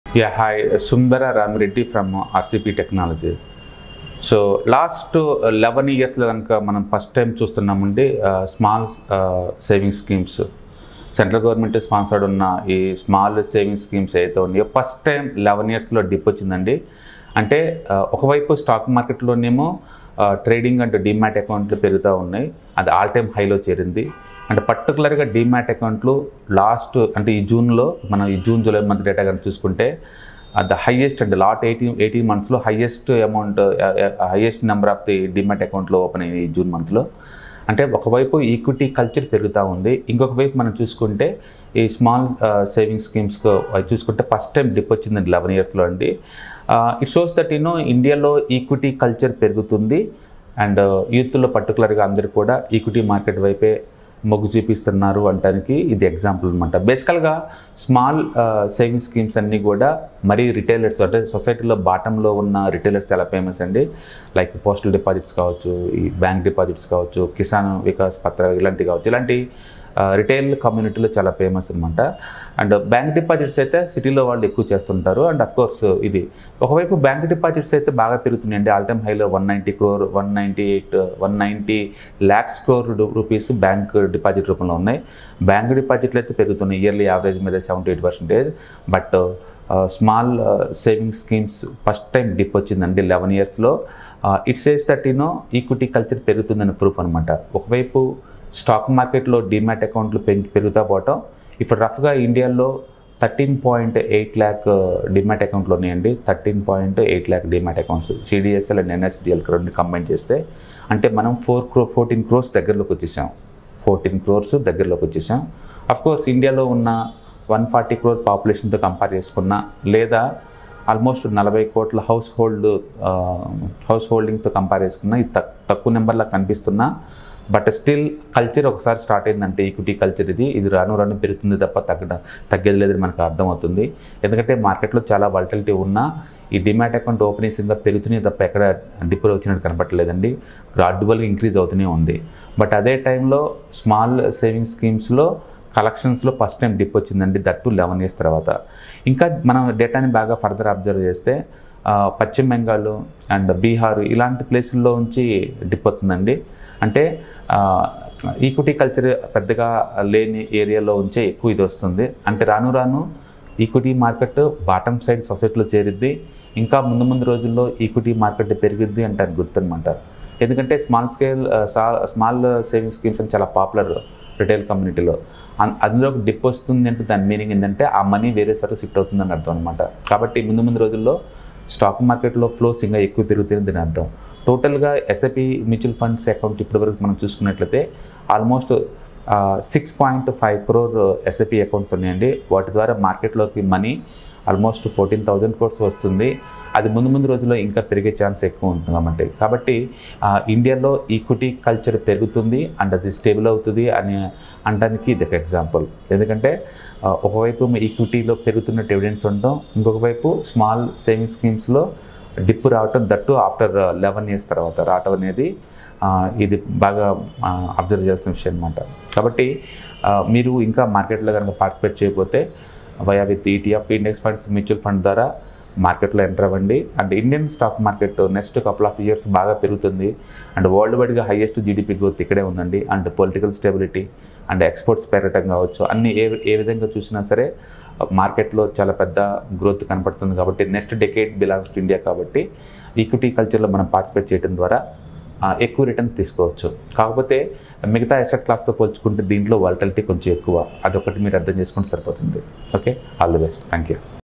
Yeah, hi, Sundara Ramireddy from RCP Technology. So last eleven ఇయర్స్లో కనుక మనం first time చూస్తున్నామండి small saving schemes central government sponsored ఉన్న ఈ స్మాల్ సేవింగ్ స్కీమ్స్ ఏదైతే ఉన్నాయో ఫస్ట్ టైం లెవెన్ ఇయర్స్లో డిప్ వచ్చిందండి అంటే ఆ, ఒకవైపు స్టాక్ మార్కెట్లోనేమో ట్రేడింగ్ అండ్ డిమ్యాట్ అకౌంట్లు పెరుగుతూ ఉన్నాయి అది ఆల్ టైమ్ హైలో చేరింది అంటే పర్టికులర్గా డిమ్యాట్ అకౌంట్లు లాస్ట్ అంటే ఈ జూన్లో మనం ఈ జూన్ జూలై మంత్ డేటా కనుక చూసుకుంటే the highest and lot eighteen eighteen మంత్స్లో highest amount highest number of the demat అకౌంట్లో ఓపెన్ అయ్యింది ఈ జూన్ మంత్లో అంటే ఒకవైపు ఈక్విటీ కల్చర్ పెరుగుతూ ఉంది ఇంకొక వైపు మనం చూసుకుంటే ఈ స్మాల్ సేవింగ్ స్కీమ్స్ చూసుకుంటే ఫస్ట్ టైం డిప్ వచ్చిందండి లెవెన్ ఇయర్స్లో అండి ఇట్ షోస్ దట్ యూనో ఇండియాలో ఈక్విటీ కల్చర్ పెరుగుతుంది అండ్ యూత్లో పర్టికులర్గా అందరూ కూడా ఈక్విటీ మార్కెట్ వైపే మొగ్గు చూపిస్తున్నారు అంటానికి ఇది ఎగ్జాంపుల్ అనమాట బేసికల్గా స్మాల్ సేవింగ్ స్కీమ్స్ అన్నీ కూడా మరీ రిటైలర్స్ అంటే సొసైటీలో బాటంలో ఉన్న రిటైలర్స్ చాలా ఫేమస్ అండి లైక్ పోస్టల్ డిపాజిట్స్ కావచ్చు ఈ బ్యాంక్ డిపాజిట్స్ కావచ్చు కిసాన్ వికాస్ పత్ర ఇలాంటివి కావచ్చు ఇలాంటి రిటైల్ కమ్యూనిటీలో చాలా ఫేమస్ అనమాట అండ్ బ్యాంక్ డిపాజిట్స్ అయితే సిటీలో వాళ్ళు ఎక్కువ చేస్తుంటారు అండ్ అఫ్ కోర్స్ ఇది ఒకవైపు బ్యాంక్ డిపాజిట్స్ అయితే బాగా పెరుగుతున్నాయండి ఆల్ టైమ్ హైలో one ninety crore one ninety eight one ninety lakhs crore rupees bank deposit రూపంలో ఉన్నాయి బ్యాంక్ డిపాజిట్లు అయితే పెరుగుతున్నాయి ఇయర్లీ యావరేజ్ మీద seventy eight percentage but small saving schemes first time dip వచ్చిందండి లెవెన్ ఇయర్స్లో it says that you know equity culture పెరుగుతుందని ప్రూఫ్ అనమాట ఒకవైపు స్టాక్ మార్కెట్లో డిమాట్ అకౌంట్లు పెంచి పెరుగుతా పోవటం ఇప్పుడు రఫ్గా ఇండియాలో thirteen point eight lakh demat అకౌంట్లు ఉన్నాయండి thirteen point eight lakh demat accounts CDSL and NSDL రెండు కంబైన్ చేస్తే అంటే మనం ఫోర్ క్రో ఫోర్టీన్ క్రోర్స్ దగ్గరలోకి వచ్చేసాం ఫోర్టీన్ క్రోర్స్ దగ్గరలోకి వచ్చేసాం అఫ్ కోర్స్ ఇండియాలో ఉన్న వన్ ఫార్టీ క్రోర్ పాపులేషన్తో కంపేర్ చేసుకున్నా లేదా ఆల్మోస్ట్ నలభై కోట్ల హౌస్ హోల్డ్ హౌస్ హోల్డింగ్స్తో కంపేర్ చేసుకున్నా ఇది తక్- తక్కువ నెంబర్లా కనిపిస్తున్నా బట్ స్టిల్ కల్చర్ ఒకసారి స్టార్ట్ అయిందంటే ఈక్విటీ కల్చర్ ఇది ఇది రాను రాను పెరుగుతుంది తప్ప తగ్గడం తగ్గేది లేదని మనకు అర్థమవుతుంది ఎందుకంటే మార్కెట్లో చాలా వాలిటిలిటీ ఉన్నా ఈ డిమాట్ అకౌంట్ ఓపెనింగ్స్ ఇంకా పెరుగుతున్నాయి తప్ప ఎక్కడ డిప్లో వచ్చినట్టు కనపడలేదండి గ్రాడ్యువల్గా ఇంక్రీజ్ అవుతూనే ఉంది బట్ అదే టైంలో స్మాల్ సేవింగ్ స్కీమ్స్లో కలెక్షన్స్లో ఫస్ట్ టైం డిప్ వచ్చిందండి దట్ టు లెవెన్ ఇయర్స్ తర్వాత ఇంకా మనం డేటాని బాగా ఫర్దర్ అబ్జర్వ్ చేస్తే ఆ, పశ్చిమ బెంగాల్ అండ్ బీహార్ ఇలాంటి ప్లేసుల్లో నుంచి డిప్ అవుతుందండి అంటే ఈక్విటీ కల్చర్ పెద్దగా లేని ఏరియాలో ఉంచే ఎక్కువ ఇది వస్తుంది అంటే రాను రాను ఈక్విటీ మార్కెట్ బాటమ్ సైడ్ సొసైటీలో చేరిద్ది ఇంకా ముందు ముందు రోజుల్లో ఈక్విటీ మార్కెట్ పెరిగిద్ది అంటారు గుర్తనమాట ఎందుకంటే small scale small saving schemes అని చాలా పాపులర్ రిటైల్ కమ్యూనిటీలో అన్- అందులో డిప్ వస్తుంది అంటే దాని మీనింగ్ ఏంటంటే ఆ మనీ వేరే సార్ షిఫ్ట్ అవుతుందని అర్థం అనమాట కాబట్టి ముందు ముందు రోజుల్లో స్టాక్ మార్కెట్లో ఫ్లోస్ ఇంకా ఎక్కువ పెరుగుతుంది దీని అర్థం టోటల్గా ఎస్ఐపి మ్యూచువల్ ఫండ్స్ అకౌంట్ ఇప్పటివరకు మనం చూసుకున్నట్లయితే almost six point five crore SIP accounts ఉన్నాయండి వాటి ద్వారా మార్కెట్లోకి money almost fourteen thousand crores వస్తుంది అది ముందు ముందు రోజుల్లో ఇంకా పెరిగే ఛాన్స్ ఎక్కువ ఉంటుంది కాబట్టి కాబట్టి ఆ, ఇండియాలో ఈక్విటీ కల్చర్ పెరుగుతుంది అండ్ అది స్టేబుల్ అవుతుంది అని అనడానికి ఇది ఒక ఎగ్జాంపుల్ ఎందుకంటే ఆ, ఒకవైపు ఈక్విటీలో పెరుగుతున్న ఎవిడెన్స్ ఉండటం ఇంకొక వైపు స్మాల్ సేవింగ్ స్కీమ్స్లో డిప్ రావటం దట్టు ఆఫ్టర్ లెవెన్ ఇయర్స్ తర్వాత రావటం అనేది ఆ, ఇది బాగా అబ్జర్వ్ చేయాల్సిన విషయం అనమాట కాబట్టి ఆ, మీరు ఇంకా మార్కెట్లో కనుక పార్టిసిపేట్ చేయకపోతే via with ETF index funds mutual fund ద్వారా మార్కెట్లో ఎంటర్ అవ్వండి and Indian stock market next couple of years బాగా పెరుగుతుంది అండ్ వరల్డ్ వైడ్గా హైయెస్ట్ జీడిపి గ్రోత్ ఇక్కడే ఉందండి and political stability and exports పెరగటం కావచ్చు అన్ని ఏ ఏ విధంగా చూసినా సరే మార్కెట్లో చాలా పెద్ద గ్రోత్ కనపడుతుంది కాబట్టి next decade belongs to India కాబట్టి ఈక్విటీ కల్చర్లో మనం పార్టిసిపేట్ చేయడం ద్వారా ఆ, ఎక్కువ రిటర్న్ తీసుకోవచ్చు కాకపోతే మిగతా ఎసెట్ క్లాస్తో పోల్చుకుంటే దీంట్లో వాలిటిలిటీ కొంచెం ఎక్కువ అదొకటి మీరు అర్థం చేసుకుంటే సరిపోతుంది okay all the best thank you